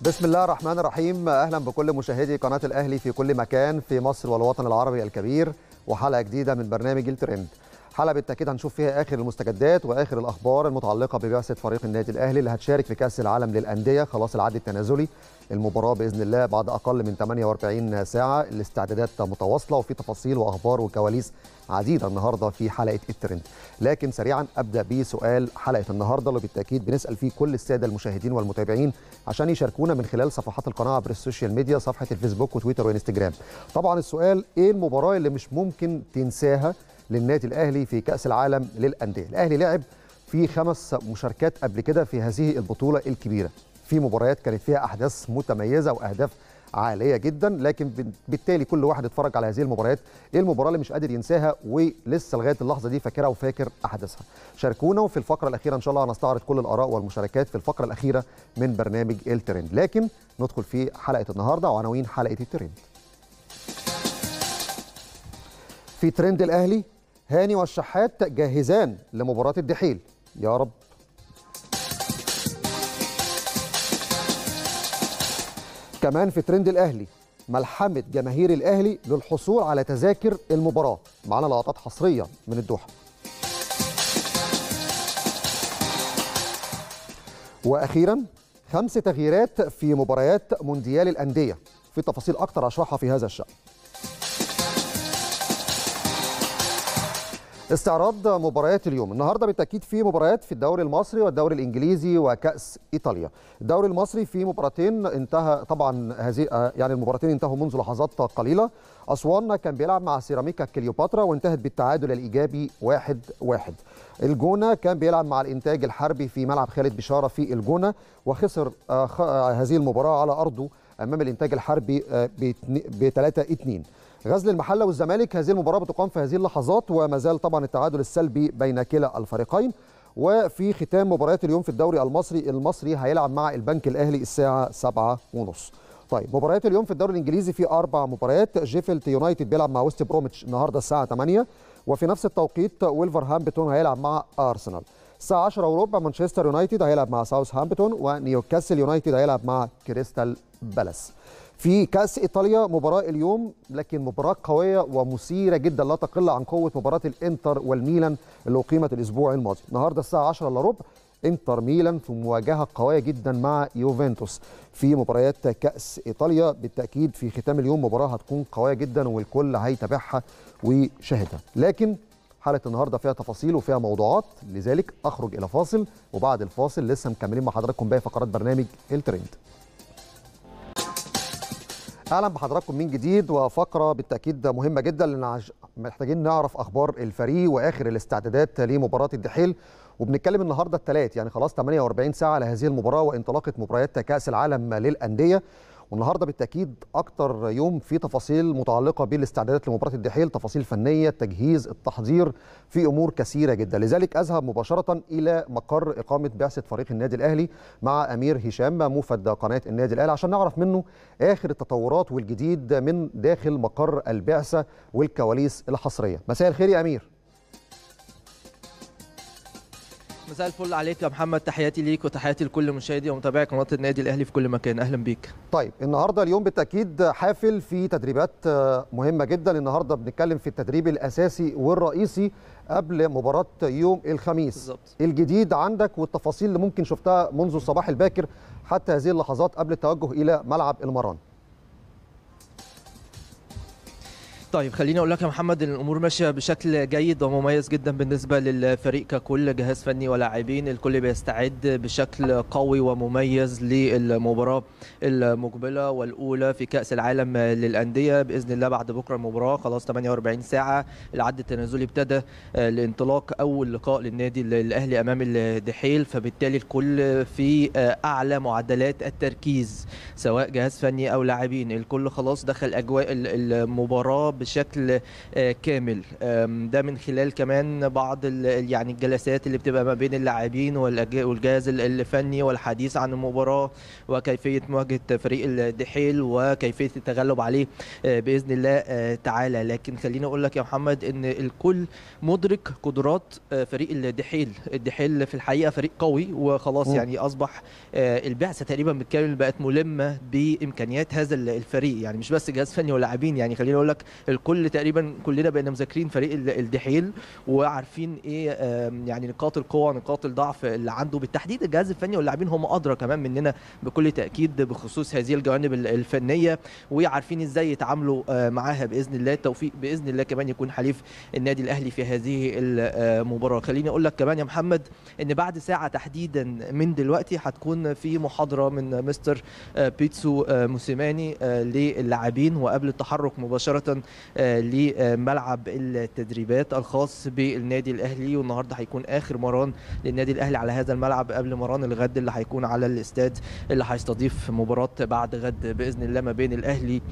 بسم الله الرحمن الرحيم اهلا بكل مشاهدي قناه الاهلي في كل مكان في مصر والوطن العربي الكبير وحلقه جديده من برنامج الترند حلقه بالتاكيد هنشوف فيها اخر المستجدات واخر الاخبار المتعلقه ببعثه فريق النادي الاهلي اللي هتشارك في كاس العالم للانديه خلاص العد التنازلي المباراه باذن الله بعد اقل من 48 ساعه الاستعدادات متواصله وفي تفاصيل واخبار وكواليس عديده النهارده في حلقه الترند لكن سريعا ابدا بسؤال حلقه النهارده اللي بالتاكيد بنسال فيه كل الساده المشاهدين والمتابعين عشان يشاركونا من خلال صفحات القناه عبر السوشيال ميديا صفحه الفيسبوك وتويتر وانستجرام طبعا السؤال ايه المباراه اللي مش ممكن تنساها للنادي الاهلي في كاس العالم للانديه الاهلي لعب في خمس مشاركات قبل كده في هذه البطوله الكبيره في مباريات كانت فيها احداث متميزه واهداف عاليه جدا لكن بالتالي كل واحد اتفرج على هذه المباريات ايه المباراه اللي مش قادر ينساها ولسه لغايه اللحظه دي فاكرها وفاكر احداثها شاركونا وفي الفقره الاخيره ان شاء الله هنستعرض كل الاراء والمشاركات في الفقره الاخيره من برنامج الترند لكن ندخل في حلقه النهارده وعناوين حلقه الترند في ترند الاهلي هاني والشحات جاهزان لمباراه الدحيل يا رب كمان في ترند الاهلي ملحمه جماهير الاهلي للحصول على تذاكر المباراه معانا لقطات حصريه من الدوحه واخيرا خمس تغييرات في مباريات مونديال الانديه في تفاصيل اكتر اشرحها في هذا الشان استعراض مباريات اليوم النهارده بالتاكيد في مباريات في الدوري المصري والدوري الانجليزي وكاس ايطاليا الدوري المصري في مباراتين انتهى طبعا هذه يعني المباراتين انتهوا منذ لحظات قليله اسوان كان بيلعب مع سيراميكا كليوباترا وانتهت بالتعادل الايجابي 1-1 واحد واحد. الجونه كان بيلعب مع الانتاج الحربي في ملعب خالد بشاره في الجونه وخسر هذه المباراه على ارضه امام الانتاج الحربي ب 3 2 غزل المحله والزمالك هذه المباراه بتقام في هذه اللحظات وما زال طبعا التعادل السلبي بين كلا الفريقين وفي ختام مباريات اليوم في الدوري المصري المصري هيلعب مع البنك الاهلي الساعه 7 ونص طيب مباريات اليوم في الدوري الانجليزي في اربع مباريات جيفيلت يونايتد بيلعب مع ويست بروميتش النهارده الساعه 8 وفي نفس التوقيت ويلفرهامبتون هيلعب مع ارسنال الساعه 10 وربع مانشستر يونايتد هيلعب مع ساوثهامبتون ونيوكاسل يونايتد هيلعب مع كريستال بالاس في كاس ايطاليا مباراه اليوم لكن مباراه قويه ومثيره جدا لا تقل عن قوه مباراه الانتر والميلان اللي اقيمت الاسبوع الماضي النهارده الساعه 10 الا ربع انتر ميلان في مواجهه قويه جدا مع يوفنتوس في مباريات كاس ايطاليا بالتاكيد في ختام اليوم مباراه هتكون قويه جدا والكل هيتابعها ويشاهدها لكن حلقه النهارده فيها تفاصيل وفيها موضوعات لذلك اخرج الى فاصل وبعد الفاصل لسه مكملين مع حضراتكم باقي فقرات برنامج الترند اهلا بحضراتكم من جديد وفقره بالتاكيد مهمه جدا لان محتاجين نعرف اخبار الفريق واخر الاستعدادات لمباراه الدحيل وبنتكلم النهارده الثلاث يعني خلاص 48 ساعه لهذه المباراه وانطلاقه مباريات كاس العالم للانديه والنهارده بالتاكيد اكتر يوم فيه تفاصيل متعلقه بالاستعدادات لمباراه الدحيل تفاصيل فنيه التجهيز التحضير في امور كثيره جدا لذلك اذهب مباشره الى مقر اقامه بعثه فريق النادي الاهلي مع امير هشام موفد قناه النادي الاهلي عشان نعرف منه اخر التطورات والجديد من داخل مقر البعثه والكواليس الحصريه مساء الخير يا امير مساء الفل عليك يا محمد تحياتي ليك وتحياتي لكل مشاهدي ومتابعي قناه النادي الاهلي في كل مكان اهلا بيك طيب النهارده اليوم بالتاكيد حافل في تدريبات مهمه جدا النهارده بنتكلم في التدريب الاساسي والرئيسي قبل مباراه يوم الخميس بالظبط الجديد عندك والتفاصيل اللي ممكن شفتها منذ الصباح الباكر حتى هذه اللحظات قبل التوجه الى ملعب المران طيب خليني اقول لك يا محمد ان الامور ماشيه بشكل جيد ومميز جدا بالنسبه للفريق ككل جهاز فني ولاعبين الكل بيستعد بشكل قوي ومميز للمباراه المقبله والاولى في كاس العالم للانديه باذن الله بعد بكره المباراه خلاص 48 ساعه العد التنازلي ابتدى لانطلاق اول لقاء للنادي الاهلي امام الدحيل فبالتالي الكل في اعلى معدلات التركيز سواء جهاز فني او لاعبين الكل خلاص دخل اجواء المباراه بشكل كامل ده من خلال كمان بعض يعني الجلسات اللي بتبقى ما بين اللاعبين والجهاز الفني والحديث عن المباراه وكيفيه مواجهه فريق الدحيل وكيفيه التغلب عليه باذن الله تعالى لكن خليني اقول لك يا محمد ان الكل مدرك قدرات فريق الدحيل الدحيل في الحقيقه فريق قوي وخلاص م. يعني اصبح البعثه تقريبا بالكامل بقت ملمه بامكانيات هذا الفريق يعني مش بس جهاز فني ولاعبين يعني خليني اقول لك الكل تقريبا كلنا بقينا مذاكرين فريق الدحيل وعارفين ايه يعني نقاط القوه نقاط الضعف اللي عنده بالتحديد الجهاز الفني واللاعبين هم ادرى كمان مننا بكل تاكيد بخصوص هذه الجوانب الفنيه وعارفين ازاي يتعاملوا معاها باذن الله التوفيق باذن الله كمان يكون حليف النادي الاهلي في هذه المباراه خليني اقول لك كمان يا محمد ان بعد ساعه تحديدا من دلوقتي هتكون في محاضره من مستر بيتسو موسيماني للاعبين وقبل التحرك مباشره لملعب التدريبات الخاص بالنادي الاهلي والنهارده هيكون اخر مران للنادي الاهلي على هذا الملعب قبل مران الغد اللي هيكون على الاستاد اللي هيستضيف مباراه بعد غد باذن الله ما بين الاهلي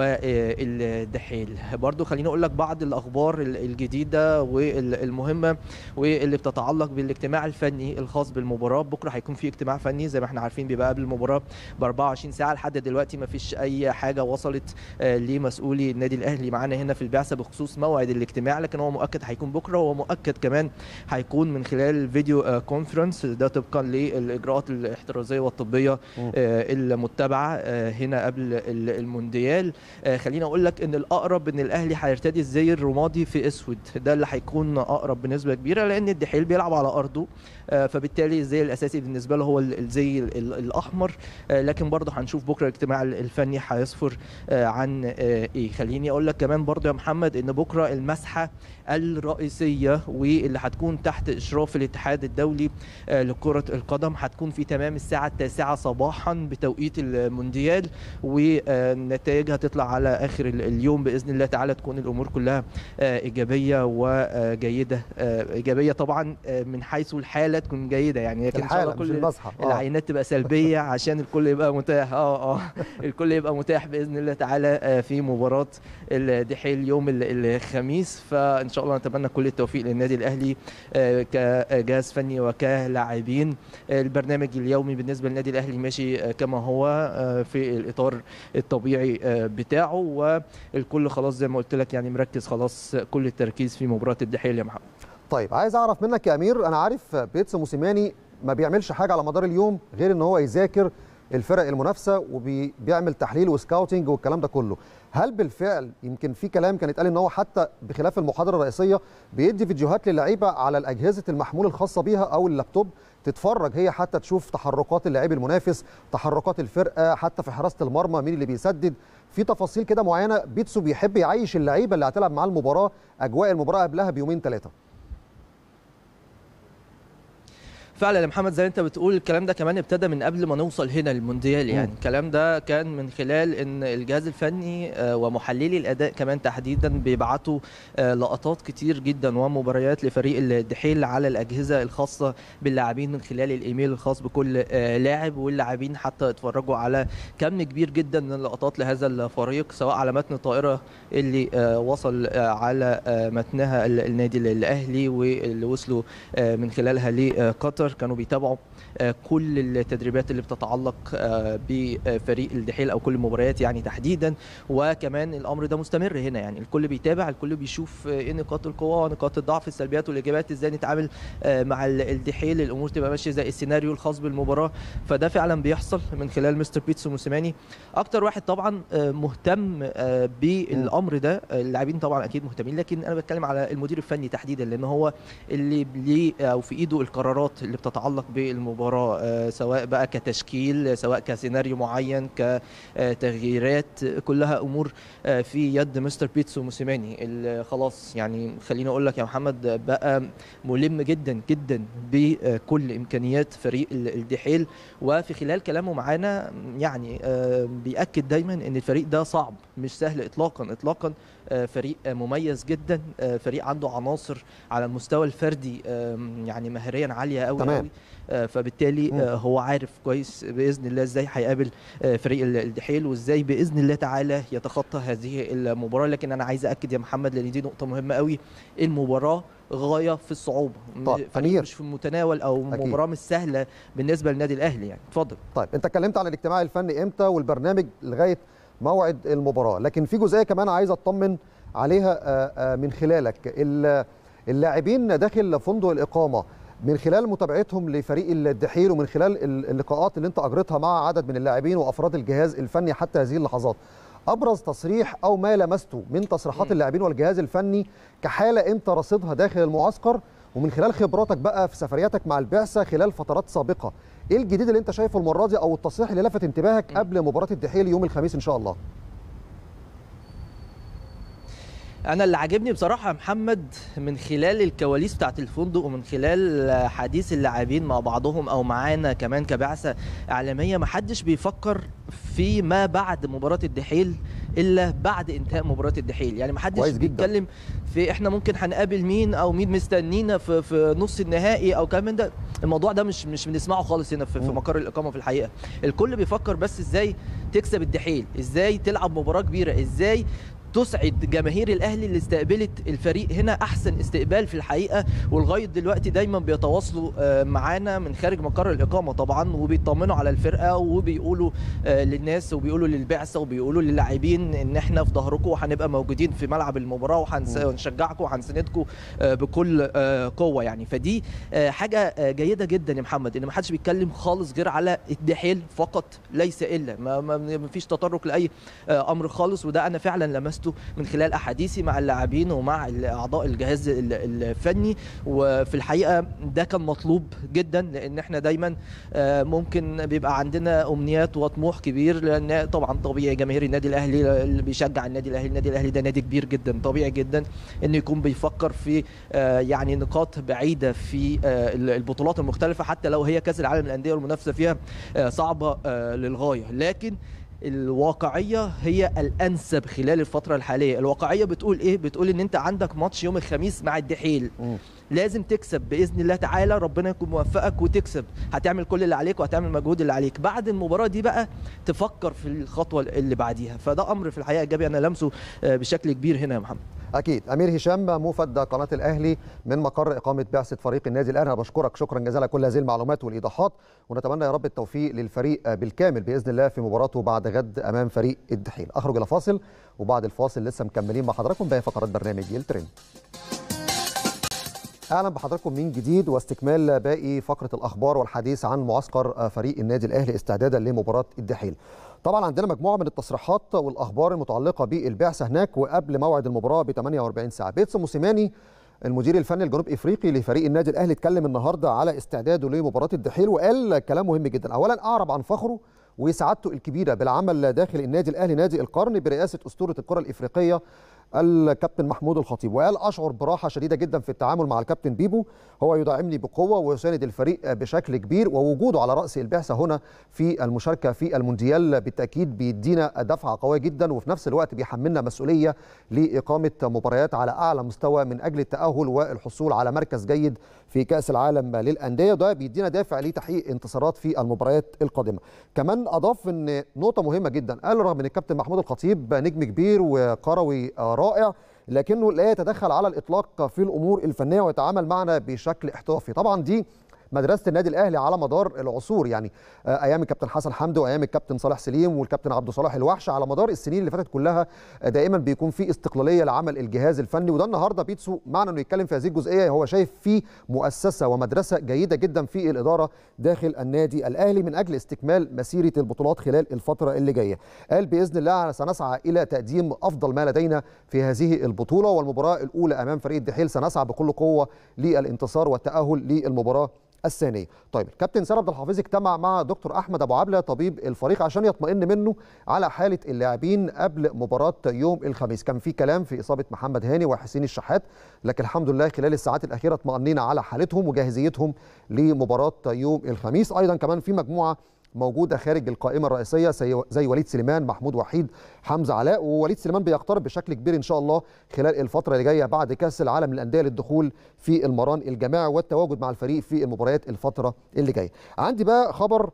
والدحيل برضو خليني اقول لك بعض الاخبار الجديده والمهمه واللي بتتعلق بالاجتماع الفني الخاص بالمباراه بكره هيكون في اجتماع فني زي ما احنا عارفين بيبقى قبل المباراه ب 24 ساعه لحد دلوقتي ما فيش اي حاجه وصلت لمسؤولي النادي الاهلي معانا هنا في البعثه بخصوص موعد الاجتماع لكن هو مؤكد هيكون بكره ومؤكد كمان هيكون من خلال فيديو كونفرنس ده طبقا للاجراءات الاحترازيه والطبيه المتبعه هنا قبل المونديال خليني اقول لك ان الاقرب ان الاهلي هيرتدي الزي الرمادي في اسود ده اللي هيكون اقرب بنسبه كبيره لان الدحيل بيلعب على ارضه فبالتالي الزي الاساسي بالنسبه له هو الزي الاحمر لكن برضه هنشوف بكره الاجتماع الفني هيصفر عن ايه خليني اقول لك كمان برضه يا محمد ان بكره المسحه الرئيسيه واللي هتكون تحت اشراف الاتحاد الدولي لكره القدم هتكون في تمام الساعه التاسعة صباحا بتوقيت المونديال ونتائجها تطلع على اخر اليوم باذن الله تعالى تكون الامور كلها ايجابيه وجيده ايجابيه طبعا من حيث الحاله تكون جيده يعني لكن ان شاء الله كل العينات تبقى سلبيه عشان الكل يبقى متاح اه اه الكل يبقى متاح باذن الله تعالى في مباراه الدحيل يوم الخميس فان شاء الله نتمنى كل التوفيق للنادي الاهلي كجهاز فني وكلاعبين البرنامج اليومي بالنسبه للنادي الاهلي ماشي كما هو في الاطار الطبيعي بتاعه والكل خلاص زي ما قلت لك يعني مركز خلاص كل التركيز في مباراه الدحيل يا محمد طيب عايز اعرف منك يا امير انا عارف بيتس موسيماني ما بيعملش حاجه على مدار اليوم غير ان هو يذاكر الفرق المنافسه وبيعمل تحليل وسكاوتنج والكلام ده كله هل بالفعل يمكن في كلام كان اتقال ان هو حتى بخلاف المحاضره الرئيسيه بيدي فيديوهات للعيبه على الاجهزه المحمول الخاصه بيها او اللابتوب تتفرج هي حتى تشوف تحركات اللاعب المنافس تحركات الفرقه حتى في حراسه المرمى مين اللي بيسدد في تفاصيل كده معينه بيتسو بيحب يعيش اللعيبه اللي هتلعب معاه المباراه اجواء المباراه قبلها بيومين ثلاثه فعلا يا محمد زي انت بتقول الكلام ده كمان ابتدى من قبل ما نوصل هنا للمونديال يعني الكلام ده كان من خلال ان الجهاز الفني ومحللي الاداء كمان تحديدا بيبعتوا لقطات كتير جدا ومباريات لفريق الدحيل على الاجهزه الخاصه باللاعبين من خلال الايميل الخاص بكل لاعب واللاعبين حتى اتفرجوا على كم كبير جدا من اللقطات لهذا الفريق سواء على متن الطائره اللي وصل على متنها النادي الاهلي واللي وصلوا من خلالها لقطر كانوا بيتابعوا كل التدريبات اللي بتتعلق بفريق الدحيل او كل المباريات يعني تحديدا وكمان الامر ده مستمر هنا يعني الكل بيتابع الكل بيشوف ايه نقاط القوه ونقاط الضعف السلبيات والايجابيات ازاي نتعامل مع الدحيل الامور تبقى ماشيه زي السيناريو الخاص بالمباراه فده فعلا بيحصل من خلال مستر بيتسو موسيماني اكتر واحد طبعا مهتم بالامر ده اللاعبين طبعا اكيد مهتمين لكن انا بتكلم على المدير الفني تحديدا لان هو اللي ليه او في ايده القرارات اللي بتتعلق بالمباراه سواء بقى كتشكيل سواء كسيناريو معين كتغييرات كلها امور في يد مستر بيتسو موسيماني اللي خلاص يعني خليني اقول لك يا محمد بقى ملم جدا جدا بكل امكانيات فريق الدحيل وفي خلال كلامه معانا يعني بياكد دايما ان الفريق ده صعب مش سهل اطلاقا اطلاقا فريق مميز جدا فريق عنده عناصر على المستوى الفردي يعني مهريا عاليه قوي تمام. قوي آه، فبالتالي مم. آه، هو عارف كويس باذن الله ازاي هيقابل آه، فريق ال- الدحيل وازاي باذن الله تعالى يتخطى هذه المباراه لكن انا عايز اكد يا محمد لان دي نقطه مهمه قوي المباراه غايه في الصعوبه م- طب، فريق أمير. مش في المتناول او أكيد. مباراه مش سهله بالنسبه للنادي الاهلي يعني اتفضل طيب انت اتكلمت عن الاجتماع الفني امتى والبرنامج لغايه موعد المباراه لكن في جزئيه كمان عايز اطمن عليها آه، آه، من خلالك ال- اللاعبين داخل فندق الاقامه من خلال متابعتهم لفريق الدحيل ومن خلال ال- اللقاءات اللي انت اجرتها مع عدد من اللاعبين وافراد الجهاز الفني حتى هذه اللحظات ابرز تصريح او ما لمسته من تصريحات مم. اللاعبين والجهاز الفني كحاله انت رصدها داخل المعسكر ومن خلال خبراتك بقى في سفرياتك مع البعثه خلال فترات سابقه ايه الجديد اللي انت شايفه المره دي او التصريح اللي لفت انتباهك مم. قبل مباراه الدحيل يوم الخميس ان شاء الله انا اللي عاجبني بصراحه يا محمد من خلال الكواليس بتاعت الفندق ومن خلال حديث اللاعبين مع بعضهم او معانا كمان كبعثه اعلاميه ما حدش بيفكر في ما بعد مباراه الدحيل الا بعد انتهاء مباراه الدحيل يعني ما حدش كويس جدا. بيتكلم في احنا ممكن هنقابل مين او مين مستنينا في في نص النهائي او كمان ده الموضوع ده مش مش بنسمعه خالص هنا في, في مم. مقر الاقامه في الحقيقه الكل بيفكر بس ازاي تكسب الدحيل ازاي تلعب مباراه كبيره ازاي تسعد جماهير الاهلي اللي استقبلت الفريق هنا احسن استقبال في الحقيقه ولغايه دلوقتي دايما بيتواصلوا آه، معانا من خارج مقر الاقامه طبعا وبيطمنوا على الفرقه وبيقولوا آه، للناس وبيقولوا للبعثه وبيقولوا للاعبين ان احنا في ظهركم وهنبقى موجودين في ملعب المباراه وهنشجعكم وهنساندكم آه، بكل آه، قوه يعني فدي آه، حاجه آه، جيده جدا يا محمد ان ما حدش بيتكلم خالص غير على الدحيل فقط ليس الا ما, ما ما فيش تطرق لاي آه، امر خالص وده انا فعلا لمسته من خلال احاديثي مع اللاعبين ومع اعضاء الجهاز ال- الفني وفي الحقيقه ده كان مطلوب جدا لان احنا دايما آه، ممكن بيبقى عندنا امنيات وطموح كبير لان طبعا طبيعي جماهير النادي الاهلي اللي بيشجع النادي الاهلي النادي الاهلي ده نادي كبير جدا طبيعي جدا انه يكون بيفكر في آه، يعني نقاط بعيده في آه، البطولات المختلفه حتى لو هي كاس العالم للانديه والمنافسه فيها آه، صعبه آه، للغايه لكن الواقعيه هي الانسب خلال الفتره الحاليه الواقعيه بتقول ايه بتقول ان انت عندك ماتش يوم الخميس مع الدحيل مم. لازم تكسب باذن الله تعالى ربنا يكون موفقك وتكسب هتعمل كل اللي عليك وهتعمل المجهود اللي عليك بعد المباراه دي بقى تفكر في الخطوه اللي بعديها فده امر في الحقيقه ايجابي انا لمسه آه، بشكل كبير هنا يا محمد اكيد امير هشام موفد قناه الاهلي من مقر اقامه بعثه فريق النادي الاهلي انا بشكرك شكرا جزيلا على كل هذه المعلومات والايضاحات ونتمنى يا رب التوفيق للفريق بالكامل باذن الله في مباراته بعد غد امام فريق الدحيل اخرج الى فاصل وبعد الفاصل لسه مكملين مع حضراتكم باقي فقرات برنامج الترند اهلا بحضراتكم من جديد واستكمال باقي فقره الاخبار والحديث عن معسكر فريق النادي الاهلي استعدادا لمباراه الدحيل طبعا عندنا مجموعه من التصريحات والاخبار المتعلقه بالبعثه هناك وقبل موعد المباراه ب 48 ساعه بيتسو موسيماني المدير الفني الجنوب افريقي لفريق النادي الاهلي اتكلم النهارده على استعداده لمباراه الدحيل وقال كلام مهم جدا اولا اعرب عن فخره وسعادته الكبيره بالعمل داخل النادي الاهلي نادي القرن برئاسه اسطوره الكره الافريقيه الكابتن محمود الخطيب وقال اشعر براحه شديده جدا في التعامل مع الكابتن بيبو هو يدعمني بقوه ويساند الفريق بشكل كبير ووجوده على راس البعثه هنا في المشاركه في المونديال بالتاكيد بيدينا دفعه قويه جدا وفي نفس الوقت بيحملنا مسؤوليه لاقامه مباريات على اعلى مستوى من اجل التاهل والحصول على مركز جيد في كاس العالم للانديه ده بيدينا دافع لتحقيق انتصارات في المباريات القادمه كمان اضاف ان نقطه مهمه جدا قال رغم ان الكابتن محمود الخطيب نجم كبير وكروي رائع لكنه لا يتدخل على الاطلاق في الامور الفنيه ويتعامل معنا بشكل احترافي طبعا دي مدرسه النادي الاهلي على مدار العصور يعني ايام الكابتن حسن حمدي وايام الكابتن صالح سليم والكابتن عبد الصالح الوحش على مدار السنين اللي فاتت كلها دائما بيكون في استقلاليه لعمل الجهاز الفني وده النهارده بيتسو معنى انه يتكلم في هذه الجزئيه هو شايف في مؤسسه ومدرسه جيده جدا في الاداره داخل النادي الاهلي من اجل استكمال مسيره البطولات خلال الفتره اللي جايه قال باذن الله سنسعى الى تقديم افضل ما لدينا في هذه البطوله والمباراه الاولى امام فريق الدحيل سنسعى بكل قوه للانتصار والتاهل للمباراه الثانيه طيب الكابتن سيد عبد الحفيظ اجتمع مع دكتور احمد ابو عبله طبيب الفريق عشان يطمئن منه على حاله اللاعبين قبل مباراه يوم الخميس كان في كلام في اصابه محمد هاني وحسين الشحات لكن الحمد لله خلال الساعات الاخيره اطمئنينا على حالتهم وجاهزيتهم لمباراه يوم الخميس ايضا كمان في مجموعه موجوده خارج القائمه الرئيسيه زي وليد سليمان محمود وحيد حمزه علاء ووليد سليمان بيقترب بشكل كبير ان شاء الله خلال الفتره اللي جايه بعد كاس العالم للانديه للدخول في المران الجماعي والتواجد مع الفريق في المباريات الفتره اللي جايه عندي بقى خبر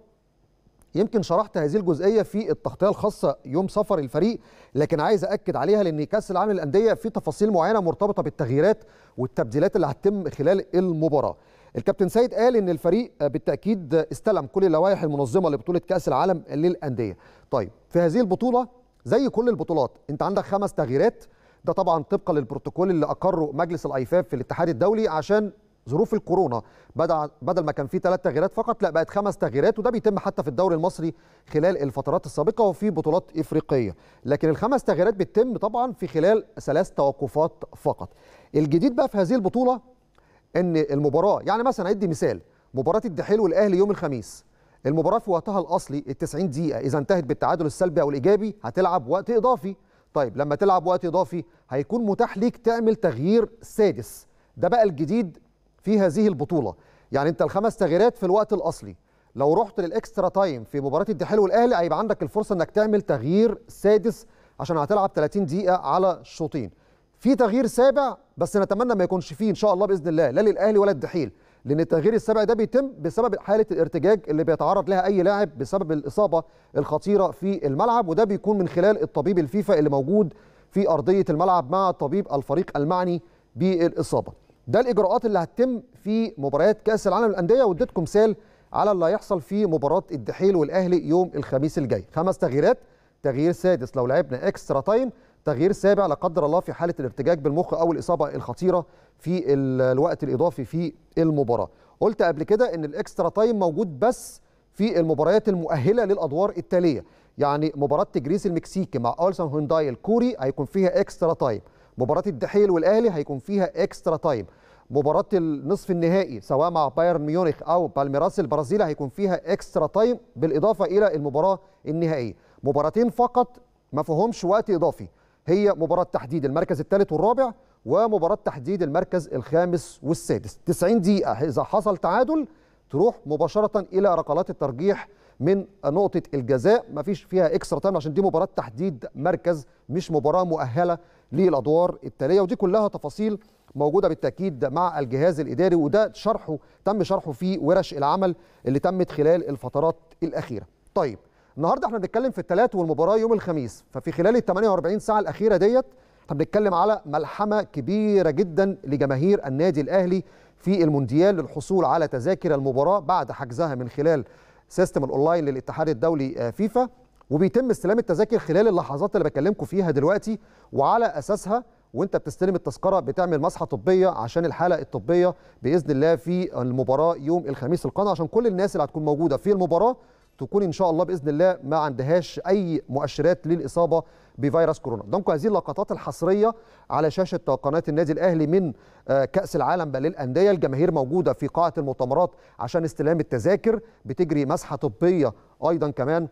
يمكن شرحت هذه الجزئيه في التغطيه الخاصه يوم سفر الفريق لكن عايز اكد عليها لان كاس العالم للانديه في تفاصيل معينه مرتبطه بالتغييرات والتبديلات اللي هتتم خلال المباراه الكابتن سيد قال ان الفريق بالتاكيد استلم كل اللوائح المنظمه لبطوله كاس العالم للانديه طيب في هذه البطوله زي كل البطولات انت عندك خمس تغييرات ده طبعا طبقا للبروتوكول اللي اقره مجلس الايفاف في الاتحاد الدولي عشان ظروف الكورونا بدل بدل ما كان في ثلاث تغييرات فقط لا بقت خمس تغييرات وده بيتم حتى في الدوري المصري خلال الفترات السابقه وفي بطولات افريقيه لكن الخمس تغييرات بتتم طبعا في خلال ثلاث توقفات فقط الجديد بقى في هذه البطوله ان المباراه يعني مثلا ادي مثال مباراه الدحيل والاهلي يوم الخميس المباراه في وقتها الاصلي ال 90 دقيقه اذا انتهت بالتعادل السلبي او الايجابي هتلعب وقت اضافي طيب لما تلعب وقت اضافي هيكون متاح ليك تعمل تغيير سادس ده بقى الجديد في هذه البطوله يعني انت الخمس تغييرات في الوقت الاصلي لو رحت للاكسترا تايم في مباراه الدحيل والاهلي هيبقى عندك الفرصه انك تعمل تغيير سادس عشان هتلعب 30 دقيقه على الشوطين في تغيير سابع بس نتمنى ما يكونش فيه ان شاء الله باذن الله لا للاهلي ولا الدحيل لان التغيير السابع ده بيتم بسبب حاله الارتجاج اللي بيتعرض لها اي لاعب بسبب الاصابه الخطيره في الملعب وده بيكون من خلال الطبيب الفيفا اللي موجود في ارضيه الملعب مع طبيب الفريق المعني بالاصابه ده الاجراءات اللي هتتم في مباريات كاس العالم للانديه واديتكم مثال على اللي هيحصل في مباراه الدحيل والاهلي يوم الخميس الجاي خمس تغييرات تغيير سادس لو لعبنا اكسترا تايم تغيير سابع لا قدر الله في حاله الارتجاج بالمخ او الاصابه الخطيره في الوقت الاضافي في المباراه قلت قبل كده ان الاكسترا تايم موجود بس في المباريات المؤهله للادوار التاليه يعني مباراه تجريس المكسيكي مع اولسون هونداي الكوري هيكون فيها اكسترا تايم مباراه الدحيل والاهلي هيكون فيها اكسترا تايم مباراه النصف النهائي سواء مع بايرن ميونخ او بالميراس البرازيلي هيكون فيها اكسترا تايم بالاضافه الى المباراه النهائيه مباراتين فقط ما فيهمش وقت اضافي هي مباراة تحديد المركز الثالث والرابع ومباراة تحديد المركز الخامس والسادس 90 دقيقة إذا حصل تعادل تروح مباشرة إلى ركلات الترجيح من نقطة الجزاء ما فيش فيها اكسترا تايم عشان دي مباراة تحديد مركز مش مباراة مؤهلة للأدوار التالية ودي كلها تفاصيل موجودة بالتأكيد مع الجهاز الإداري وده شرحه تم شرحه في ورش العمل اللي تمت خلال الفترات الأخيرة طيب النهارده احنا بنتكلم في الثلاث والمباراه يوم الخميس ففي خلال ال 48 ساعه الاخيره ديت احنا بنتكلم على ملحمه كبيره جدا لجماهير النادي الاهلي في المونديال للحصول على تذاكر المباراه بعد حجزها من خلال سيستم الاونلاين للاتحاد الدولي فيفا وبيتم استلام التذاكر خلال اللحظات اللي بكلمكم فيها دلوقتي وعلى اساسها وانت بتستلم التذكره بتعمل مسحه طبيه عشان الحاله الطبيه باذن الله في المباراه يوم الخميس القادم عشان كل الناس اللي هتكون موجوده في المباراه تكون ان شاء الله باذن الله ما عندهاش اي مؤشرات للاصابه بفيروس كورونا قدامكم هذه اللقطات الحصريه على شاشه قناه النادي الاهلي من كاس العالم للانديه الجماهير موجوده في قاعه المؤتمرات عشان استلام التذاكر بتجري مسحه طبيه ايضا كمان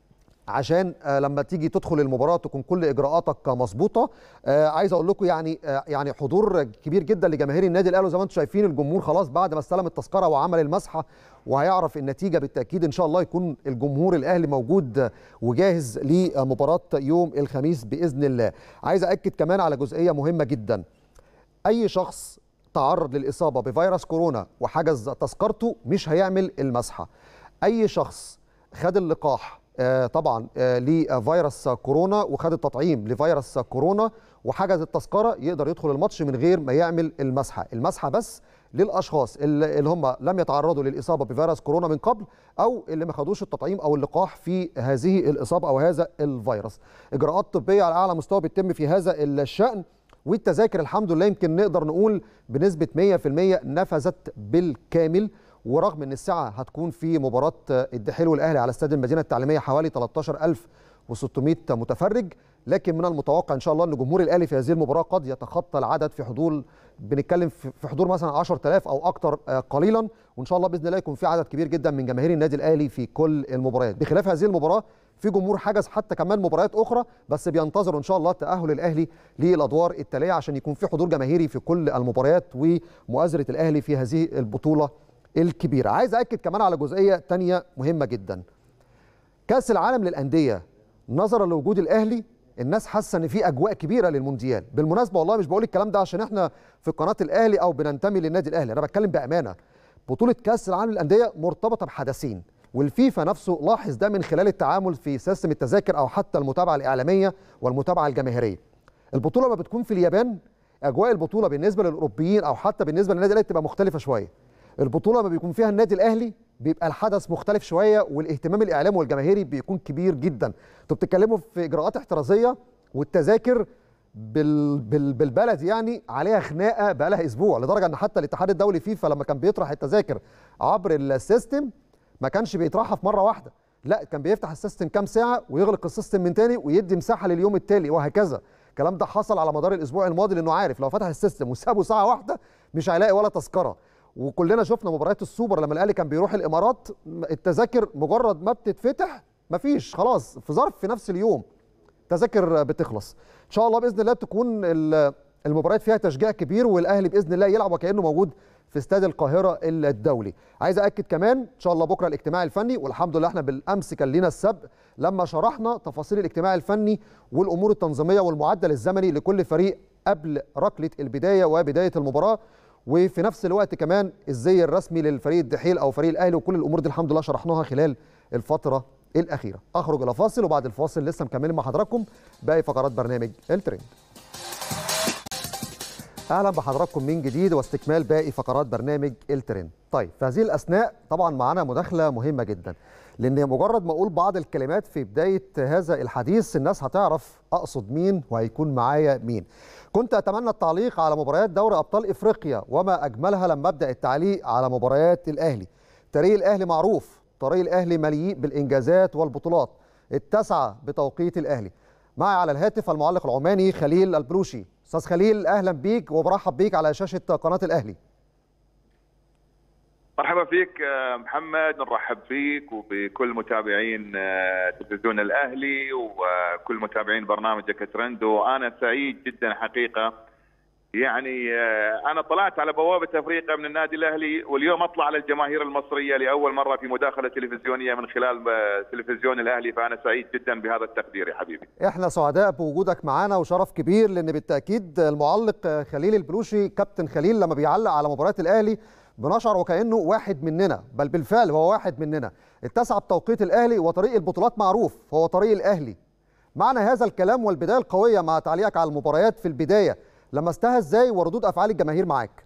عشان لما تيجي تدخل المباراه تكون كل اجراءاتك مظبوطه عايز اقول لكم يعني يعني حضور كبير جدا لجماهير النادي الاهلي زي ما انتم شايفين الجمهور خلاص بعد ما استلم التذكره وعمل المسحه وهيعرف النتيجه بالتاكيد ان شاء الله يكون الجمهور الاهلي موجود وجاهز لمباراه يوم الخميس باذن الله عايز اكد كمان على جزئيه مهمه جدا اي شخص تعرض للاصابه بفيروس كورونا وحجز تذكرته مش هيعمل المسحه اي شخص خد اللقاح آه طبعا آه لفيروس كورونا وخد التطعيم لفيروس كورونا وحجز التذكره يقدر يدخل الماتش من غير ما يعمل المسحه المسحه بس للاشخاص اللي, اللي هم لم يتعرضوا للاصابه بفيروس كورونا من قبل او اللي ما خدوش التطعيم او اللقاح في هذه الاصابه او هذا الفيروس اجراءات طبيه على اعلى مستوى بتتم في هذا الشان والتذاكر الحمد لله يمكن نقدر نقول بنسبه 100% نفذت بالكامل ورغم ان الساعه هتكون في مباراه الدحيل والاهلي على استاد المدينه التعليميه حوالي 13600 متفرج لكن من المتوقع ان شاء الله ان جمهور الاهلي في هذه المباراه قد يتخطى العدد في حضور بنتكلم في حضور مثلا 10000 او اكثر قليلا وان شاء الله باذن الله يكون في عدد كبير جدا من جماهير النادي الاهلي في كل المباريات بخلاف هذه المباراه في جمهور حجز حتى كمان مباريات اخرى بس بينتظروا ان شاء الله تاهل الاهلي للادوار التاليه عشان يكون في حضور جماهيري في كل المباريات ومؤازره الاهلي في هذه البطوله الكبيره عايز اكد كمان على جزئيه تانية مهمه جدا كاس العالم للانديه نظرا لوجود الاهلي الناس حاسه ان في اجواء كبيره للمونديال بالمناسبه والله مش بقول الكلام ده عشان احنا في قناه الاهلي او بننتمي للنادي الاهلي انا بتكلم بامانه بطوله كاس العالم للانديه مرتبطه بحدثين والفيفا نفسه لاحظ ده من خلال التعامل في سيستم التذاكر او حتى المتابعه الاعلاميه والمتابعه الجماهيريه البطوله ما بتكون في اليابان اجواء البطوله بالنسبه للاوروبيين او حتى بالنسبه للنادي الاهلي بتبقى مختلفه شويه البطوله ما بيكون فيها النادي الاهلي بيبقى الحدث مختلف شويه والاهتمام الاعلامي والجماهيري بيكون كبير جدا انتوا بتتكلموا في اجراءات احترازيه والتذاكر بال... بال... بالبلد يعني عليها خناقه بقى لها اسبوع لدرجه ان حتى الاتحاد الدولي فيفا لما كان بيطرح التذاكر عبر السيستم ما كانش بيطرحها في مره واحده لا كان بيفتح السيستم كام ساعه ويغلق السيستم من تاني ويدي مساحه لليوم التالي وهكذا الكلام ده حصل على مدار الاسبوع الماضي لانه عارف لو فتح السيستم وسابه ساعه واحده مش هيلاقي ولا تذكره وكلنا شفنا مباريات السوبر لما الاهلي كان بيروح الامارات التذاكر مجرد ما بتتفتح مفيش خلاص في ظرف في نفس اليوم تذاكر بتخلص ان شاء الله باذن الله تكون المباريات فيها تشجيع كبير والاهلي باذن الله يلعب وكانه موجود في استاد القاهره الدولي عايز اكد كمان ان شاء الله بكره الاجتماع الفني والحمد لله احنا بالامس كان لينا السبق لما شرحنا تفاصيل الاجتماع الفني والامور التنظيميه والمعدل الزمني لكل فريق قبل ركله البدايه وبدايه المباراه وفي نفس الوقت كمان الزي الرسمي للفريق الدحيل او فريق الاهلي وكل الامور دي الحمد لله شرحناها خلال الفتره الاخيره اخرج الى فاصل وبعد الفاصل لسه مكملين مع حضراتكم باقي فقرات برنامج الترند اهلا بحضراتكم من جديد واستكمال باقي فقرات برنامج الترند طيب في هذه الاثناء طبعا معانا مداخله مهمه جدا لان مجرد ما اقول بعض الكلمات في بدايه هذا الحديث الناس هتعرف اقصد مين وهيكون معايا مين كنت اتمنى التعليق على مباريات دوري ابطال افريقيا وما اجملها لما ابدا التعليق على مباريات الاهلي تاريخ الاهلي معروف طريق الاهلي مليء بالانجازات والبطولات التاسعه بتوقيت الاهلي معي على الهاتف المعلق العماني خليل البلوشي استاذ خليل اهلا بيك وبرحب بيك على شاشه قناه الاهلي مرحبا فيك محمد نرحب فيك وبكل متابعين تلفزيون الاهلي وكل متابعين برنامجك ترند وانا سعيد جدا حقيقه يعني انا طلعت على بوابه افريقيا من النادي الاهلي واليوم اطلع على الجماهير المصريه لاول مره في مداخله تلفزيونيه من خلال تلفزيون الاهلي فانا سعيد جدا بهذا التقدير يا حبيبي. احنا سعداء بوجودك معنا وشرف كبير لان بالتاكيد المعلق خليل البلوشي كابتن خليل لما بيعلق على مباريات الاهلي بنشعر وكانه واحد مننا بل بالفعل هو واحد مننا التاسعه بتوقيت الاهلي وطريق البطولات معروف هو طريق الاهلي معنى هذا الكلام والبدايه القويه مع تعليقك على المباريات في البدايه لمستها ازاي وردود افعال الجماهير معاك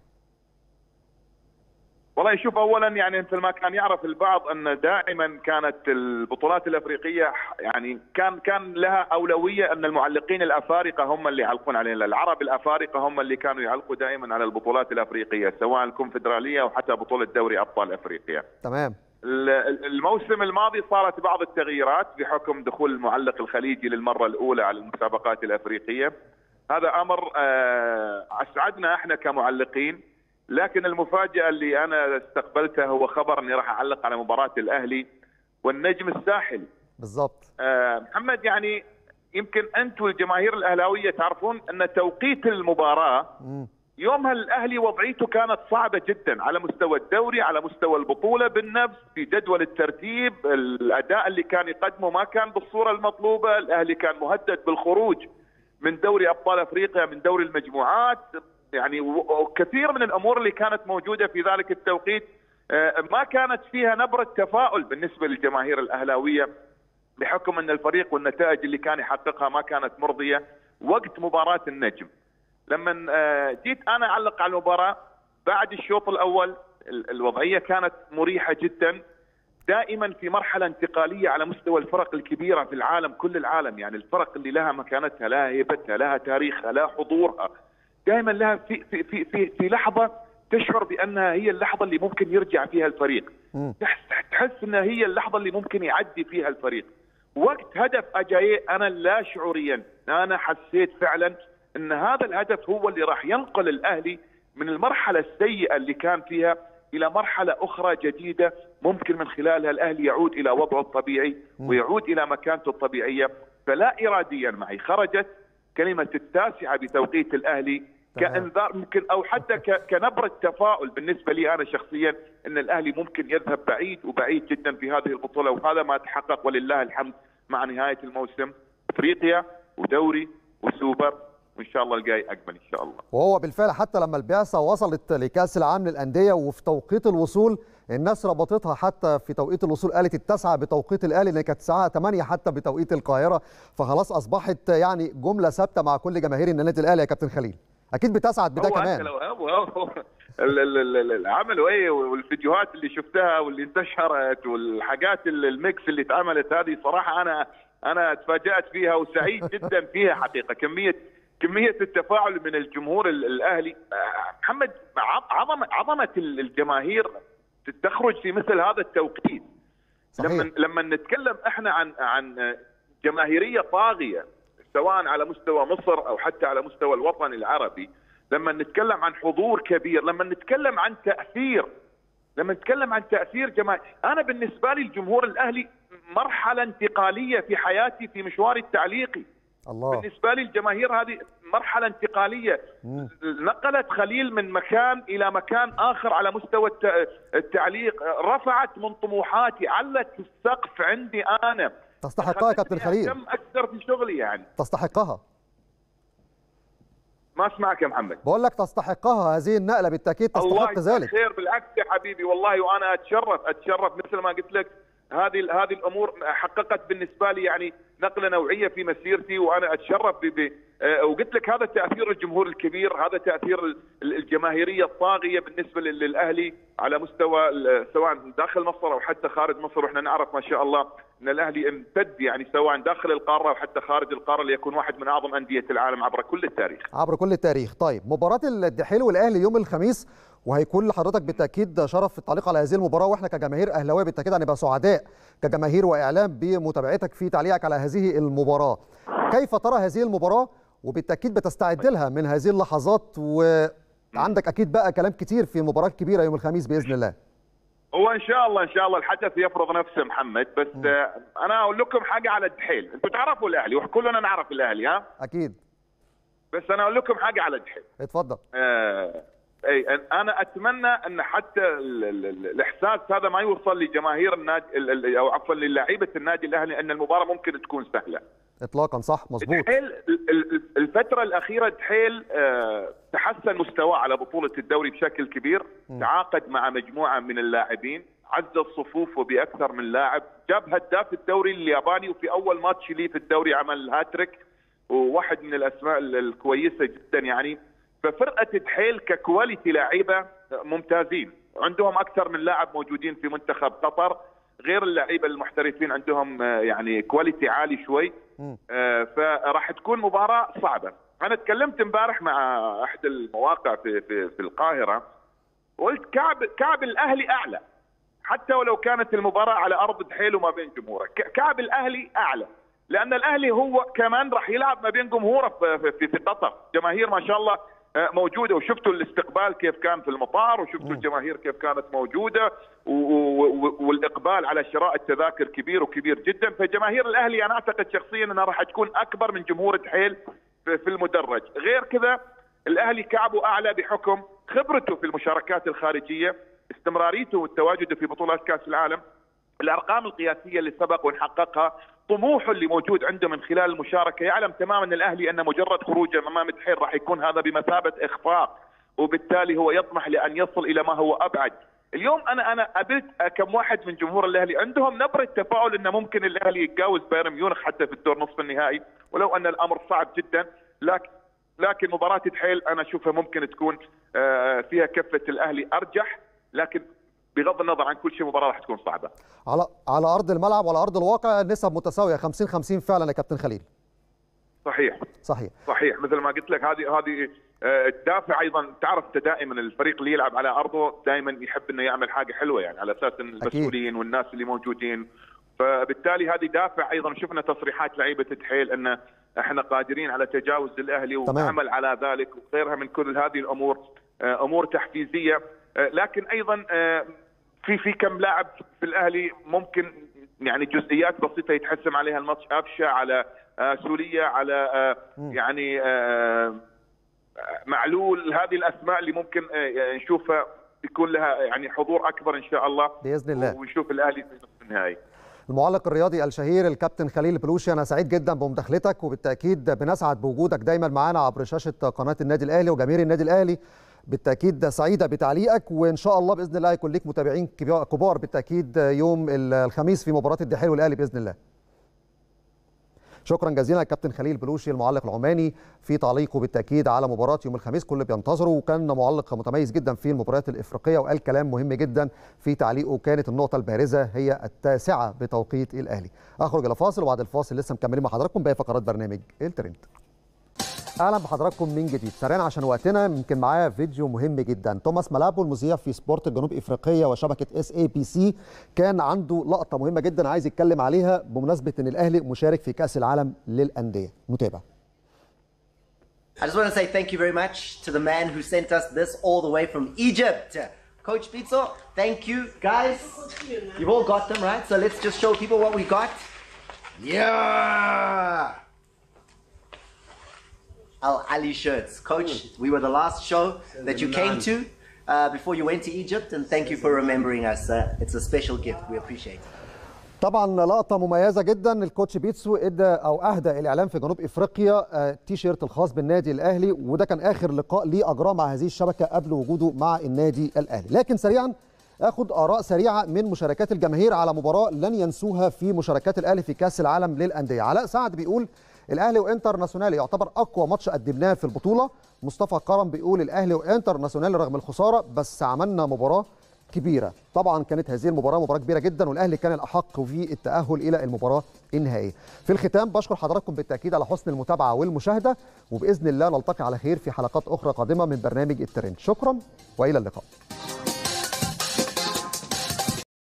والله شوف اولا يعني مثل ما كان يعرف البعض ان دائما كانت البطولات الافريقيه يعني كان كان لها اولويه ان المعلقين الافارقه هم اللي يعلقون علينا، العرب الافارقه هم اللي كانوا يعلقوا دائما على البطولات الافريقيه سواء الكونفدراليه او حتى بطوله دوري ابطال افريقيا. تمام. الموسم الماضي صارت بعض التغييرات بحكم دخول المعلق الخليجي للمره الاولى على المسابقات الافريقيه. هذا امر اسعدنا احنا كمعلقين لكن المفاجاه اللي انا استقبلتها هو خبر اني راح اعلق على مباراه الاهلي والنجم الساحلي بالضبط آه محمد يعني يمكن انتم الجماهير الاهلاويه تعرفون ان توقيت المباراه م. يومها الاهلي وضعيته كانت صعبه جدا على مستوى الدوري على مستوى البطوله بالنفس في جدول الترتيب الاداء اللي كان يقدمه ما كان بالصوره المطلوبه الاهلي كان مهدد بالخروج من دوري ابطال افريقيا من دوري المجموعات يعني وكثير من الامور اللي كانت موجوده في ذلك التوقيت ما كانت فيها نبره تفاؤل بالنسبه للجماهير الاهلاويه بحكم ان الفريق والنتائج اللي كان يحققها ما كانت مرضيه وقت مباراه النجم. لما جيت انا اعلق على المباراه بعد الشوط الاول الوضعيه كانت مريحه جدا دائما في مرحله انتقاليه على مستوى الفرق الكبيره في العالم كل العالم يعني الفرق اللي لها مكانتها لها هيبتها لها تاريخها لها حضورها دائما لها في في في في, في لحظه تشعر بانها هي اللحظه اللي ممكن يرجع فيها الفريق تحس انها هي اللحظه اللي ممكن يعدي فيها الفريق وقت هدف اجاي انا لا شعوريا انا حسيت فعلا ان هذا الهدف هو اللي راح ينقل الاهلي من المرحله السيئه اللي كان فيها الى مرحله اخرى جديده ممكن من خلالها الاهلي يعود الى وضعه الطبيعي ويعود الى مكانته الطبيعيه فلا اراديا معي خرجت كلمه التاسعه بتوقيت الاهلي كانذار ممكن او حتى كنبره تفاؤل بالنسبه لي انا شخصيا ان الاهلي ممكن يذهب بعيد وبعيد جدا في هذه البطوله وهذا ما تحقق ولله الحمد مع نهايه الموسم افريقيا ودوري وسوبر وان شاء الله الجاي اجمل ان شاء الله. وهو بالفعل حتى لما البعثه وصلت لكاس العالم للانديه وفي توقيت الوصول الناس ربطتها حتى في توقيت الوصول قالت التاسعه بتوقيت الاهلي اللي كانت الساعه 8 حتى بتوقيت القاهره فخلاص اصبحت يعني جمله ثابته مع كل جماهير النادي الاهلي يا كابتن خليل. اكيد بتسعد بده كمان. عملوا ايه والفيديوهات اللي شفتها واللي انتشرت والحاجات الميكس اللي اتعملت هذه صراحه انا انا تفاجات فيها وسعيد جدا فيها حقيقه كميه كميه التفاعل من الجمهور الاهلي محمد عظمه عظمه الجماهير تخرج في مثل هذا التوقيت صحيح. لما لما نتكلم احنا عن عن جماهيريه طاغيه سواء على مستوى مصر او حتى على مستوى الوطن العربي لما نتكلم عن حضور كبير لما نتكلم عن تاثير لما نتكلم عن تاثير جماهير انا بالنسبه لي الجمهور الاهلي مرحله انتقاليه في حياتي في مشواري التعليقي الله. بالنسبه لي الجماهير هذه مرحله انتقاليه مم. نقلت خليل من مكان الى مكان اخر على مستوى التعليق رفعت من طموحاتي علت السقف عندي انا تستحقها كابتن خليل كم اكثر في شغلي يعني تستحقها ما اسمعك يا محمد بقول لك تستحقها هذه النقله بالتاكيد تستحق الله ذلك خير بالعكس يا حبيبي والله وانا اتشرف اتشرف مثل ما قلت لك هذه هذه الامور حققت بالنسبه لي يعني نقله نوعيه في مسيرتي وانا اتشرف ب وقلت لك هذا تاثير الجمهور الكبير هذا تاثير الجماهيريه الطاغيه بالنسبه للاهلي على مستوى سواء داخل مصر او حتى خارج مصر واحنا نعرف ما شاء الله ان الاهلي امتد يعني سواء داخل القاره او حتى خارج القاره ليكون واحد من اعظم انديه العالم عبر كل التاريخ. عبر كل التاريخ، طيب مباراه الدحيل والاهلي يوم الخميس وهيكون لحضرتك بالتاكيد شرف في التعليق على هذه المباراه واحنا كجماهير اهلاويه بالتاكيد هنبقى سعداء كجماهير واعلام بمتابعتك في تعليقك على هذه المباراه. كيف ترى هذه المباراه وبالتاكيد بتستعد لها من هذه اللحظات وعندك اكيد بقى كلام كتير في المباراه الكبيره يوم الخميس باذن الله. هو ان شاء الله ان شاء الله الحدث يفرض نفسه محمد بس م. انا اقول لكم حاجه على الدحيل انتم تعرفوا الاهلي وكلنا نعرف الاهلي ها اكيد بس انا اقول لكم حاجه على الدحيل اتفضل آه اي انا اتمنى ان حتى ال ال ال الاحساس هذا ما يوصل لجماهير النادي او عفوا للاعيبه النادي الاهلي ان المباراه ممكن تكون سهله اطلاقا صح مظبوط دحيل الفتره الاخيره دحيل آه تحسن مستواه على بطوله الدوري بشكل كبير م. تعاقد مع مجموعه من اللاعبين عزز صفوفه باكثر من لاعب جاب هداف الدوري الياباني وفي اول ماتش ليه في الدوري عمل هاتريك وواحد من الاسماء الكويسه جدا يعني ففرقه دحيل ككواليتي لعيبه ممتازين عندهم اكثر من لاعب موجودين في منتخب قطر غير اللعيبه المحترفين عندهم يعني كواليتي عالي شوي فراح تكون مباراه صعبه انا تكلمت امبارح مع احد المواقع في في, في القاهره وقلت كعب كعب الاهلي اعلى حتى ولو كانت المباراه على ارض دحيل وما بين جمهوره كعب الاهلي اعلى لان الاهلي هو كمان راح يلعب ما بين جمهوره في, في, في قطر جماهير ما شاء الله موجوده وشفتوا الاستقبال كيف كان في المطار وشفتوا الجماهير كيف كانت موجوده والاقبال على شراء التذاكر كبير وكبير جدا فجماهير الاهلي انا اعتقد شخصيا انها راح تكون اكبر من جمهور دحيل في المدرج غير كذا الاهلي كعبه اعلى بحكم خبرته في المشاركات الخارجيه استمراريته وتواجده في بطولات كاس العالم الارقام القياسيه اللي سبق ونحققها طموحه اللي موجود عنده من خلال المشاركه يعلم تماما الاهلي ان مجرد خروجه امام الدحيل راح يكون هذا بمثابه اخفاق وبالتالي هو يطمح لان يصل الى ما هو ابعد اليوم انا انا قابلت كم واحد من جمهور الاهلي عندهم نبره تفاؤل انه ممكن الاهلي يتجاوز بايرن ميونخ حتى في الدور نصف النهائي ولو ان الامر صعب جدا لكن لكن مباراه دحيل انا اشوفها ممكن تكون فيها كفه الاهلي ارجح لكن بغض النظر عن كل شيء مباراه راح تكون صعبه. على على ارض الملعب وعلى ارض الواقع النسب متساويه 50 50 فعلا يا كابتن خليل. صحيح صحيح صحيح مثل ما قلت لك هذه هذه الدافع ايضا تعرف انت دائما الفريق اللي يلعب على ارضه دائما يحب انه يعمل حاجه حلوه يعني على اساس ان المسؤولين والناس اللي موجودين فبالتالي هذه دافع ايضا شفنا تصريحات لعيبه تحيل ان احنا قادرين على تجاوز الاهلي ونعمل على ذلك وغيرها من كل هذه الامور امور تحفيزيه لكن ايضا في في كم لاعب في الاهلي ممكن يعني جزئيات بسيطه يتحسم عليها الماتش افشا على سوريا على يعني معلول هذه الاسماء اللي ممكن نشوفها يكون لها يعني حضور اكبر ان شاء الله باذن الله ونشوف الاهلي في نصف النهائي المعلق الرياضي الشهير الكابتن خليل بلوشي انا سعيد جدا بمداخلتك وبالتاكيد بنسعد بوجودك دايما معانا عبر شاشه قناه النادي الاهلي وجماهير النادي الاهلي بالتاكيد سعيده بتعليقك وان شاء الله باذن الله يكون ليك متابعين كبار بالتاكيد يوم الخميس في مباراه الدحيل والاهلي باذن الله شكرا جزيلا كابتن خليل بلوشي المعلق العماني في تعليقه بالتاكيد على مباراه يوم الخميس كل بينتظره وكان معلق متميز جدا في المباريات الافريقيه وقال كلام مهم جدا في تعليقه كانت النقطه البارزه هي التاسعه بتوقيت الاهلي اخرج الى فاصل وبعد الفاصل لسه مكملين مع حضراتكم باقي فقرات برنامج الترند اهلا بحضراتكم من جديد سريعا عشان وقتنا يمكن معايا فيديو مهم جدا توماس ملابو المذيع في سبورت الجنوب افريقيه وشبكه اس اي بي سي كان عنده لقطه مهمه جدا عايز يتكلم عليها بمناسبه ان الاهلي مشارك في كاس العالم للانديه نتابع I just want to say thank you very much to the man who sent us this all the way from Egypt. Coach Pizzo, thank you. Guys, you've all got them, right? So let's just show people what we got. Yeah! Al Ali shirts. Coach, we were the last show that you came to uh, before you went to Egypt, and thank you for remembering us. Uh, it's a special gift. We appreciate it. طبعا لقطه مميزه جدا الكوتش بيتسو ادى او اهدى الاعلام في جنوب افريقيا تي شيرت الخاص بالنادي الاهلي وده كان اخر لقاء ليه اجراه مع هذه الشبكه قبل وجوده مع النادي الاهلي لكن سريعا اخد اراء سريعه من مشاركات الجماهير على مباراه لن ينسوها في مشاركات الاهلي في كاس العالم للانديه علاء سعد بيقول الاهلي وانتر ناسيونال يعتبر اقوى ماتش قدمناه في البطوله مصطفى كرم بيقول الاهلي وانتر ناسيونال رغم الخساره بس عملنا مباراه كبيره طبعا كانت هذه المباراه مباراه كبيره جدا والاهلي كان الاحق في التاهل الى المباراه النهائيه في الختام بشكر حضراتكم بالتاكيد على حسن المتابعه والمشاهده وباذن الله نلتقي على خير في حلقات اخرى قادمه من برنامج الترند شكرا والى اللقاء